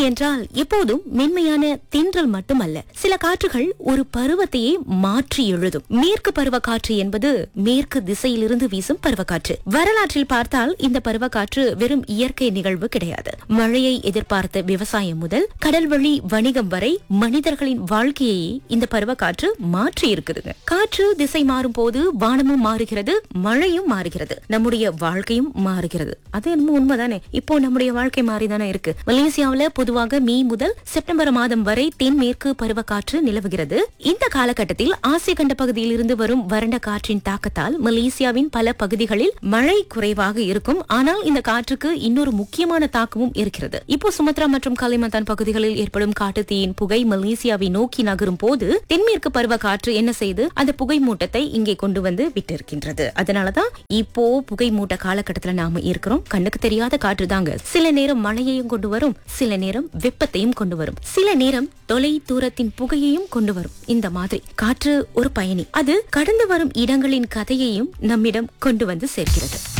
என்றால் எப்போதும் மென்மையான தென்றல் மட்டுமல்ல சில காற்றுகள் ஒரு பருவத்தையே மாற்றி எழுதும் மேற்கு பருவக்காற்று என்பது மேற்கு திசையிலிருந்து வீசும் பருவக்காற்று வரலாற்றில் பார்த்தால் இந்த பருவக்காற்று வெறும் இயற்கை நிகழ்வு கிடையாது மழையை எதிர்பார்த்த விவசாயம் முதல் கடல்வழி வணிகம் வரை மனிதர்களின் வாழ்க்கையை இந்த பருவக்காற்று மாற்றி இருக்குதுங்க காற்று திசை மாறும் போது வானமும் மாறுகிறது மழையும் மாறுகிறது நம்முடைய வாழ்க்கையும் மாறுகிறது அது என்னமோ உண்மைதானே இப்போ நம்முடைய வாழ்க்கை மாறிதானே இருக்கு மலேசியாவுல பொதுவாக மே முதல் செப்டம்பர் மாதம் வரை தென்மேற்கு பருவக்காற்று நிலவுகிறது இந்த காலகட்டத்தில் ஆசிய கண்ட பகுதியில் இருந்து வரும் வறண்ட காற்றின் தாக்கத்தால் மலேசியாவின் பல பகுதிகளில் மழை குறைவாக இருக்கும் ஆனால் இந்த காற்றுக்கு இன்னொரு முக்கியமான தாக்கமும் இருக்கிறது இப்போ சுமத்ரா மற்றும் கலிமந்தான் பகுதிகளில் ஏற்படும் காட்டுத்தீயின் புகை மலேசியாவை நோக்கி நகரும் போது தென்மேற்கு பருவ காற்று என்ன செய்து அந்த புகை மூட்டத்தை இங்கே கொண்டு வந்து விட்டிருக்கின்றது அதனாலதான் இப்போ புகை மூட்ட காலகட்டத்துல நாம இருக்கிறோம் கண்ணுக்கு தெரியாத காற்று தாங்க சில நேரம் மழையையும் கொண்டு வரும் சில நேரம் வெப்பத்தையும் கொண்டு வரும் சில நேரம் தொலை தூரத்தின் புகையையும் கொண்டு வரும் இந்த மாதிரி காற்று ஒரு பயணி அது கடந்து வரும் இடங்களின் கதையையும் நம்மிடம் கொண்டு வந்து சேர்க்கிறது